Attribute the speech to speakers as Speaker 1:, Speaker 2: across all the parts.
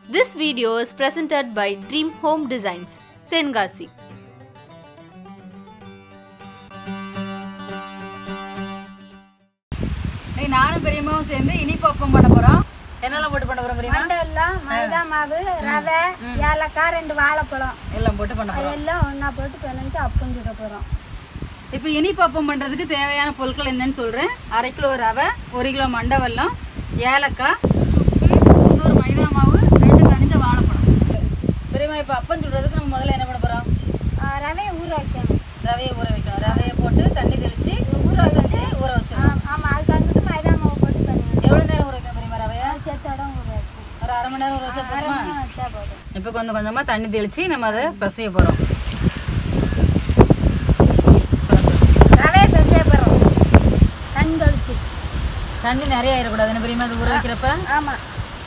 Speaker 1: This video is presented by Dream Home Designs, Tengasi.
Speaker 2: இன்னைக்கு நானும் பெரியம்மாவும் சேர்ந்து இனிப்பு அப்பம் பண்ண போறோம் என்னெல்லாம் போட்டு பண்ண போறோம் பெரியம்மா
Speaker 3: மண்டெல்லாம் மைதா மாவு ரவை ஏலக்காய் ரெண்டு வாழைப்பழம்
Speaker 2: எல்லாம் போட்டு பண்ண போறோம்
Speaker 3: எல்லாம் ஒன்றா போட்டு பிணைஞ்சு அப்பம் சுட போகிறோம்
Speaker 2: இப்போ இனிப்பு அப்பம் பண்றதுக்கு தேவையான பொருட்கள் என்னன்னு சொல்றேன் அரை கிலோ ரவை ஒரு கிலோ மண்டை வெல்லம் ஏலக்காய் சுக்கு முந்நூறு மைதா மாவு ரெண்டு கனிஞ்ச வாழைப்பழம் பெரியம்மா இப்போ அப்பம் சுடுறதுக்கு நம்ம முதல்ல என்ன பண்ண போறோம்
Speaker 3: ரவையை ஊற வைக்கணும்
Speaker 2: ரவையை ஊற வைக்கணும் ரவையை போட்டு தண்ணி தெளிச்சு ஊற வச்சு ஊற வச்சிடணும்
Speaker 3: ஆமாம் அதுக்கு வந்துட்டு மைதா மாவு போட்டு பண்ணுவேன்
Speaker 2: எவ்வளோ நேரம் ஊற வைக்கணும் பெரியம்மா ரவையை
Speaker 3: சேர்த்தோட ஊற வைக்கணும்
Speaker 2: ஒரு அரை மணி நேரம் ஊற வச்சா
Speaker 3: அரை
Speaker 2: போதுமா
Speaker 3: மணி நேரம் வச்சா போதும்
Speaker 2: இப்போ கொஞ்சம் கொஞ்சமாக தண்ணி தெளித்து நம்ம அதை பசைய போகிறோம்
Speaker 3: ரவையை பிசைய போகிறோம் தண்ணி தொளிச்சு
Speaker 2: தண்ணி நிறைய ஆயிடக்கூடாது என்ன பெரியமா அது ஊற வைக்கிறப்ப
Speaker 3: ஆமாம்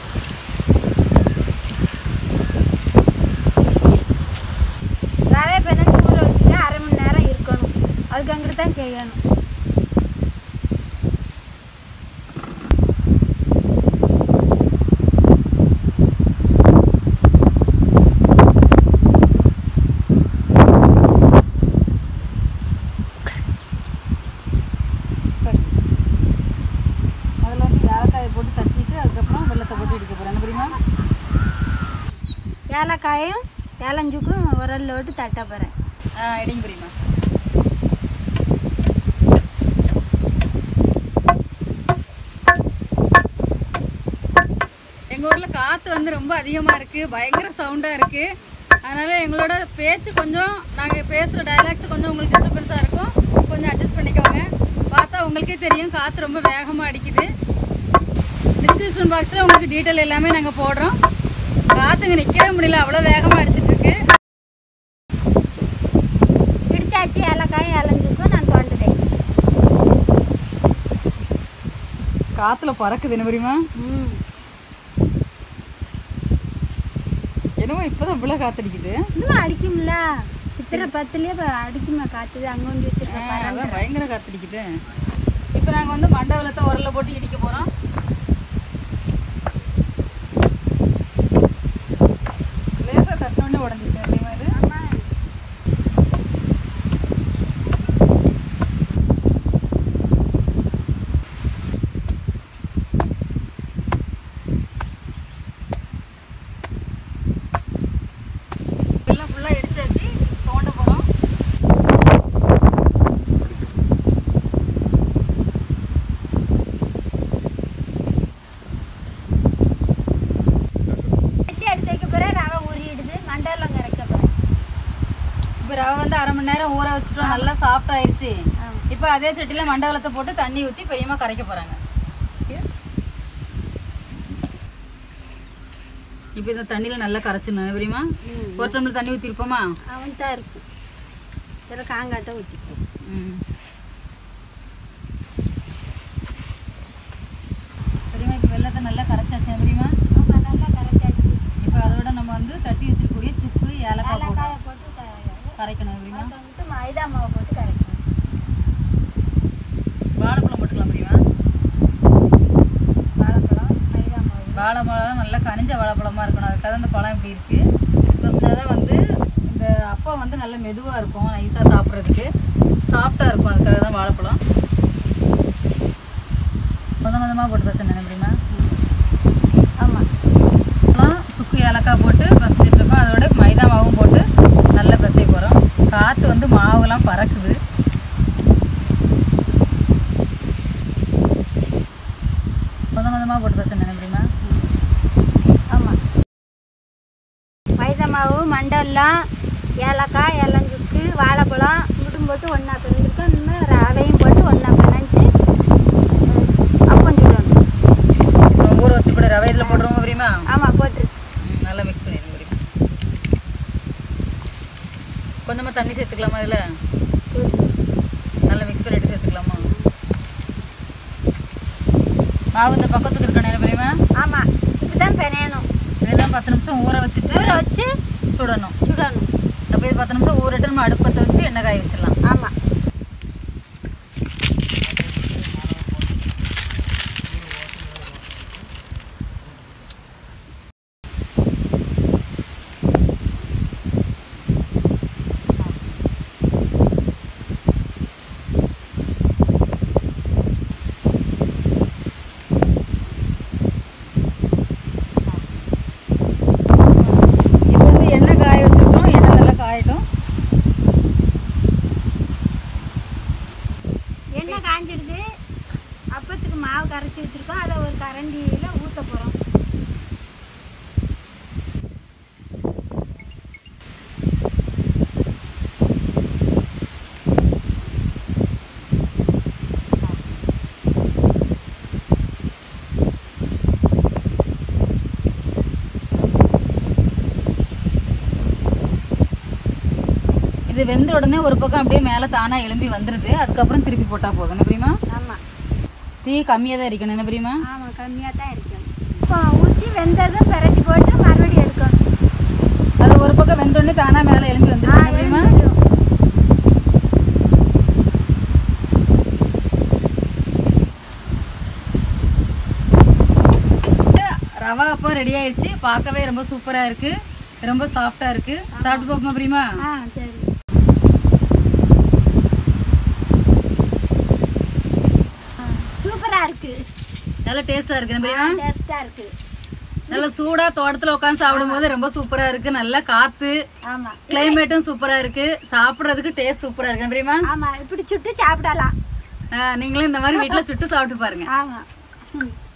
Speaker 3: ரவையை பிணைஞ்சு ஊற வச்சுட்டு அரை மணி நேரம் இருக்கணும் அதுக்கு அங்கிட்டு தான் செய்யணும்
Speaker 2: அதில் வந்து ஏலக்காயை போட்டு தட்டிட்டு அதுக்கப்புறம் வெள்ளத்தை போட்டு இடிக்க போகிறேன் என்ன பெரியமா
Speaker 3: ஏலக்காயும் ஏலஞ்சுக்கும் உரல்ல விட்டு தட்ட போகிறேன்
Speaker 2: ஆ இடிங்க பெரியமா எங்கள் ஊரில் காற்று வந்து ரொம்ப அதிகமாக இருக்குது பயங்கர சவுண்டாக இருக்குது அதனால் எங்களோட பேச்சு கொஞ்சம் நாங்கள் பேசுகிற டைலாக்ஸ் கொஞ்சம் உங்களுக்கு டிஸ்டர்பன்ஸாக இருக்கும் கொஞ்சம் அட்ஜஸ்ட் பண்ணிக்கோங்க பார்த்தா உங்களுக்கே தெரியும் காற்று ரொம்ப வேகமாக அடிக்குது டிஸ்கிரிப்ஷன் பாக்ஸில் உங்களுக்கு டீட்டெயில் எல்லாமே நாங்கள் போடுறோம் காற்றுங்க நிற்கவே முடியல அவ்வளோ வேகமாக அடிச்சிட்டு இருக்கு
Speaker 3: இடிச்சாச்சு ஏலக்காயும் ஏலஞ்சுக்கும் நான் தோண்டுதேன்
Speaker 2: காற்றுல பறக்குது என்ன தெரியுமா
Speaker 3: ம்
Speaker 2: என்னமோ இப்போதான் இவ்வளோ காத்தடிக்குது
Speaker 3: இன்னும் அடிக்கும்ல சித்திரை பத்துலேயே இப்போ அடிக்குமா காத்துது அங்கே வந்து வச்சிருக்க பாரு
Speaker 2: அதான் பயங்கர காத்தடிக்குது இப்போ நாங்கள் வந்து மண்டபலத்தை உரல்ல போட்டு இடிக்க போகிறோம் லேசாக தட்டினோடனே உடஞ்சிச்சு இல்லையா இது எல்லாம் ஃபுல்லாக இடிச்சாச்சு தோண்ட போகிறோம்
Speaker 3: வெட்டி எடுத்து வைக்க போகிறேன் ரவை உருகிடுது மண்டலம் கரைக்க போகிறேன்
Speaker 2: இப்போ ரவை வந்து அரை மணி நேரம் ஊற வச்சுட்டோம் நல்லா சாஃப்ட் ஆயிடுச்சு
Speaker 3: ஆமா.
Speaker 2: இப்போ அதே சட்டியில் மண்டவளத்தை போட்டு தண்ணி ஊற்றி பெரியமா கரைக்க போகிறாங்க இப்போ இந்த தண்ணியில் நல்லா கரைச்சிடணும் பெரியமா ஒரு டம்ளர் தண்ணி ஊற்றிருப்போமா
Speaker 3: அவன் தான் இருக்கும் இதில் காங்காட்டை ஊற்றிப்போம்
Speaker 2: ம் பெரியமா இப்போ வெள்ளத்தை நல்லா கரைச்சாச்சு பெரியமா
Speaker 3: ஆமாம் நல்லா கரைச்சாச்சு
Speaker 2: இப்போ அதோட நம்ம வந்து தட்டி வச்சிருக்கக்கூடிய சுக்கு ஏலக்காய் போட்டு
Speaker 3: ஏலக்காயை போட்டு க-
Speaker 2: கரைக்கணும் பெரியமா
Speaker 3: அதுக்கு வந்துட்டு மைதா மாவு போட்டு கரைக்கணும்
Speaker 2: வாழைப்பழம் போட்டுக்கலாம் பெரியமா
Speaker 3: வாழைப்பழம் மைதா மாவு
Speaker 2: வாழைப்பழம் நல்லா கனிஞ்ச வாழைப்பழமா இருக்கணும் அதுக்காக அந்த பழம் இப்படி இருக்கு ப்ளஸ் தான் வந்து இந்த அப்பா வந்து நல்ல மெதுவாக இருக்கும் நைஸாக சாப்பிட்றதுக்கு சாஃப்டாக இருக்கும் அதுக்காக தான் வாழைப்பழம் கொஞ்சம் கொஞ்சமாக போட்டு பசங்க நினைக்கிறீமா
Speaker 3: ஆமாம்
Speaker 2: அப்புறம் சுக்கு ஏலக்காய் போட்டு பசஞ்சிட்டு இருக்கோம் அதோட மைதா மாவும் போட்டு நல்லா பசைய போகிறோம் காற்று வந்து மாவுலாம் பறக்குது கொஞ்சம் கொஞ்சமாக போட்டு பசங்க நினைக்கிறீமா
Speaker 3: ஆமாம் மைதா மாவு மண்டல்லாம் ஏலக்காய் ஏலஞ்சுக்கு வாழைப்பழம் முட்டும் போட்டு ஒன்றா பிணைஞ்சிருக்கோம் இன்னும் ரவையும் போட்டு ஒன்றா பிணைஞ்சு அப்பம் சுடணும்
Speaker 2: அப்புறம் ஊற வச்சு கூட ரவை இதில் போட்டுருவோம் தெரியுமா
Speaker 3: ஆமாம் போட்டு
Speaker 2: ம், நல்லா மிக்ஸ் பண்ணிடுங்க தெரியுமா கொஞ்சமாக தண்ணி சேர்த்துக்கலாமா இதில் நல்லா மிக்ஸ் பண்ணிட்டு சேர்த்துக்கலாமா மாவு இந்த பக்கத்துக்கு இருக்க நேரம் தெரியுமா
Speaker 3: ஆமாம் இப்படி தான் பிணையணும்
Speaker 2: இதெல்லாம் பத்து நிமிஷம் ஊற வச்சுட்டு
Speaker 3: ஊற வச்சு
Speaker 2: சுடணும்
Speaker 3: சுடணும்
Speaker 2: அப்போ இது பத்து நிமிஷம் ஊறிட்டு நம்ம அடுப்பத்தை வச்சு எண்ணெய் காய வச்சிடலாம்
Speaker 3: ஆமாம்
Speaker 2: இது வெந்த உடனே ஒரு பக்கம் அப்படியே மேலே தானாக எலும்பி வந்துடுது அதுக்கப்புறம் திருப்பி போட்டால் போதும் என்ன பிரியுமா
Speaker 3: ஆமாம்
Speaker 2: தீ கம்மியாக தான் இருக்கணும் என்ன பிரியுமா
Speaker 3: ஆமாம் கம்மியாக தான் இருக்கும் இப்போ ஊற்றி வெந்ததும் பிரட்டி போட்டு மறுபடியும் எடுக்கணும்
Speaker 2: அது ஒரு பக்கம் வெந்த உடனே தானாக மேலே எலும்பி வந்துடுது என்ன பிரியுமா
Speaker 3: வந்துடும்.
Speaker 2: ரவா அப்போ ரெடி ஆயிடுச்சு பார்க்கவே ரொம்ப சூப்பராக இருக்கு ரொம்ப சாஃப்டாக இருக்கு சாப்பிட்டு பார்ப்போமா பிரியுமா
Speaker 3: ஆ சரி சூப்பராக இருக்கு
Speaker 2: நல்லா டேஸ்ட்டாக இருக்கு என்ன பிரியுமா
Speaker 3: டேஸ்ட்டாக இருக்கு
Speaker 2: நல்லா சூடாக தோட்டத்தில் உட்காந்து சாப்பிடும்போது ரொம்ப சூப்பராக இருக்கு நல்லா காற்று
Speaker 3: ஆமாம்
Speaker 2: கிளைமேட்டும் சூப்பராக இருக்கு சாப்பிட்றதுக்கு டேஸ்ட் சூப்பராக இருக்கு என்ன பிரியுமா
Speaker 3: ஆமாம் இப்படி சுட்டு சாப்பிடலாம்
Speaker 2: ஆ, நீங்களும் இந்த மாதிரி வீட்டில் சுட்டு சாப்பிட்டு பாருங்க
Speaker 3: ஆமாம் ம்